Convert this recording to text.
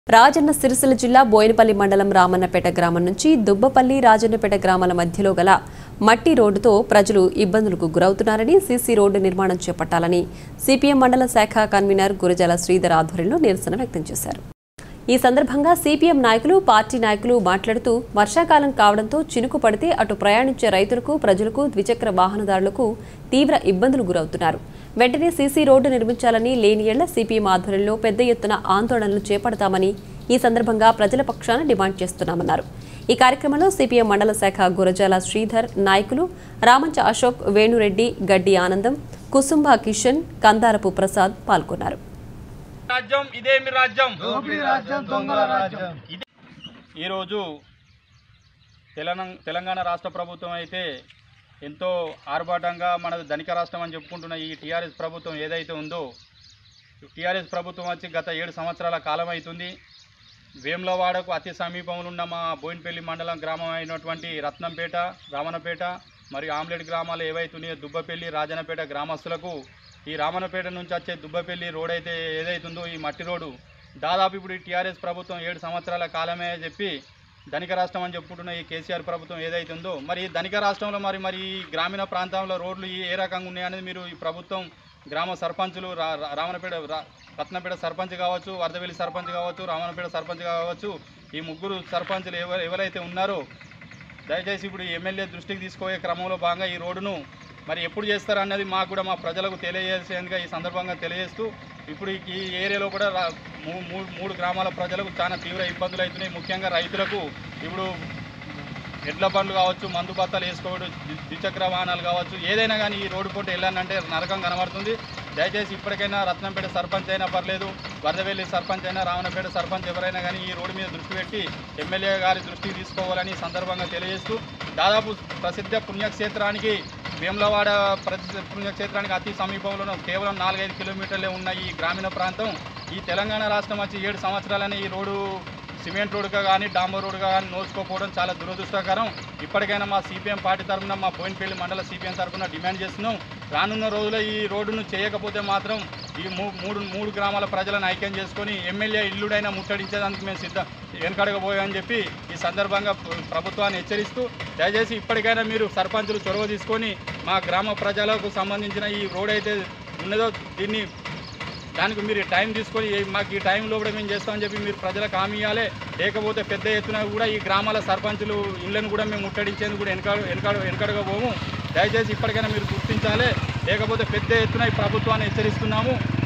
రాజన్న సిరిసిల్ల జిల్లా బోయినపల్లి మండలం రామన్నపేట గ్రామం నుంచి దుబ్బపల్లి రాజన్నపేట గ్రామాల మధ్యలో గల మట్టి రోడ్డుతో ప్రజలు ఇబ్బందులకు గురవుతున్నారని సీసీ రోడ్డు నిర్మాణం చేపట్టాలని సిపిఎం మండల శాఖ కన్వీనర్ గురజాల శ్రీధర్ ఆధ్వర్యంలో నిరసన వ్యక్తం చేశారు ఈ సందర్భంగా సిపిఎం నాయకులు పార్టీ నాయకులు మాట్లాడుతూ వర్షాకాలం కావడంతో చినుకు పడితే అటు ప్రయాణించే రైతులకు ప్రజలకు ద్విచక్ర వాహనదారులకు తీవ్ర ఇబ్బందులు గురవుతున్నారు వెంటనే సీసీ రోడ్డు నిర్మించాలని లేని ఏళ్ల సిపిఎం ఆధ్వర్యంలో పెద్ద ఎత్తున ఆందోళనలు చేపడతామని ఈ సందర్భంగా ప్రజల పక్షాన డిమాండ్ చేస్తున్నామన్నారు ఈ కార్యక్రమంలో సిపిఎం మండల శాఖ గురజాల శ్రీధర్ నాయకులు రామంచ అశోక్ వేణురెడ్డి గడ్డి ఆనందం కుసుంబ కిషన్ కందారపు ప్రసాద్ పాల్గొన్నారు రాజ్యం ఇదేమి రాజ్యం దోపిడీ రాజ్యం దొంగల రాజ్యం ఇది ఈరోజు తెలంగాణ తెలంగాణ రాష్ట్ర ప్రభుత్వం అయితే ఎంతో ఆర్భాటంగా మన ధనిక రాష్ట్రం అని చెప్పుకుంటున్న ఈ టీఆర్ఎస్ ప్రభుత్వం ఏదైతే ఉందో టీఆర్ఎస్ ప్రభుత్వం వచ్చి గత ఏడు సంవత్సరాల కాలం అవుతుంది వేములవాడకు అతి సమీపంలో ఉన్న మా బోయినపల్లి మండలం గ్రామం అయినటువంటి రత్నంపేట రామన్నపేట మరియు ఆమ్లెట్ గ్రామాలు ఏవైతున్నాయో దుబ్బపల్లి రాజన్నపేట గ్రామస్తులకు ఈ రామన్నపేట నుంచి వచ్చే దుబ్బపల్లి రోడ్ అయితే ఏదైతుందో ఈ మట్టి రోడ్డు దాదాపు ఇప్పుడు ఈ టీఆర్ఎస్ ప్రభుత్వం ఏడు సంవత్సరాల కాలమే చెప్పి ధనిక రాష్ట్రం అని చెప్పుకుంటున్న ఈ కేసీఆర్ ప్రభుత్వం ఏదైతే ఉందో మరి ఈ ధనిక రాష్ట్రంలో మరి మరి ఈ గ్రామీణ ప్రాంతంలో రోడ్లు ఈ ఏ రకంగా ఉన్నాయనేది మీరు ఈ ప్రభుత్వం గ్రామ సర్పంచులు రా రా- రామనపేట రా- రత్నపేట సర్పంచ్ కావచ్చు వరదవెల్లి సర్పంచ్ కావచ్చు రామనపేట సర్పంచ్ కావచ్చు ఈ ముగ్గురు సర్పంచులు ఎవరు ఎవరైతే ఉన్నారో దయచేసి ఇప్పుడు ఈ ఎమ్మెల్యే దృష్టికి తీసుకుపోయే క్రమంలో భాగంగా ఈ రోడ్డును మరి ఎప్పుడు చేస్తారన్నది మాకు కూడా మా ప్రజలకు తెలియజేసేందుగా ఈ సందర్భంగా తెలియజేస్తూ ఇప్పుడు ఈ- ఈ ఏరియాలో కూడా రా- మూ- మూ- మూడు గ్రామాల ప్రజలకు చాలా తీవ్ర ఇబ్బందులు అవుతున్నాయి ముఖ్యంగా రైతులకు ఇప్పుడు ఎడ్ల బండ్లు కావచ్చు మందు బత్తాలు వేసుకోవడం ద్వి- ద్విచక్ర వాహనాలు కావచ్చు ఏదైనా కానీ ఈ రోడ్డు పూట వెళ్ళానంటే నరకం కనబడుతుంది దయచేసి ఇప్పటికైనా రత్నంపేట సర్పంచ్ అయినా పర్లేదు వరదవెల్లి సర్పంచ్ అయినా రావణపేట సర్పంచ్ ఎవరైనా కానీ ఈ రోడ్డు మీద దృష్టి పెట్టి ఎమ్మెల్యే గారి దృష్టికి తీసుకోవాలని ఈ సందర్భంగా తెలియజేస్తూ దాదాపు ప్రసిద్ధ పుణ్యక్షేత్రానికి వేములవాడ ప్రసిద్ధ పుణ్యక్షేత్రానికి అతి సమీపంలో కేవలం నాలుగైదు కిలోమీటర్లే ఉన్న ఈ గ్రామీణ ప్రాంతం ఈ తెలంగాణ రాష్ట్రం వచ్చి ఏడు సంవత్సరాలని ఈ రోడ్డు సిమెంట్ రోడ్డుగా కానీ డాంబర్ రోడ్డుగా కానీ నోచుకోకపోవడం చాలా దురదృష్టకరం ఇప్పటికైనా మా సిపిఎం పార్టీ తరఫున మా బోయినపల్లి మండల సిపిఎం తరఫున డిమాండ్ చేస్తున్నాం రానున్న రోజుల్లో ఈ రోడ్డును చేయకపోతే మాత్రం ఈ మూ- మూడు మూడు గ్రామాల ప్రజలను ఐక్యం చేసుకొని ఎమ్మెల్యే ఇల్లుడైనా ముట్టడించేదానికి మేము సిద్ధ వెనకడగబోయామని చెప్పి ఈ సందర్భంగా ప్ర- ప్రభుత్వాన్ని హెచ్చరిస్తూ దయచేసి ఇప్పటికైనా మీరు సర్పంచులు చొరవ తీసుకొని మా గ్రామ ప్రజలకు సంబంధించిన ఈ రోడ్ అయితే ఉన్నదో దీన్ని దానికి మీరు టైం తీసుకొని ఏ- మాకు ఈ టైంలో కూడా మేము చేస్తామని చెప్పి మీరు ప్రజలకు హామీ ఇవ్వాలి లేకపోతే పెద్ద ఎత్తున కూడా ఈ గ్రామాల సర్పంచులు ఇళ్లను కూడా మేము ముట్టడించేందుకు కూడా వెనక వెనక వెనకడగా పోము దయచేసి ఇప్పటికైనా మీరు గుర్తించాలి లేకపోతే పెద్ద ఎత్తున ఈ ప్రభుత్వాన్ని హెచ్చరిస్తున్నాము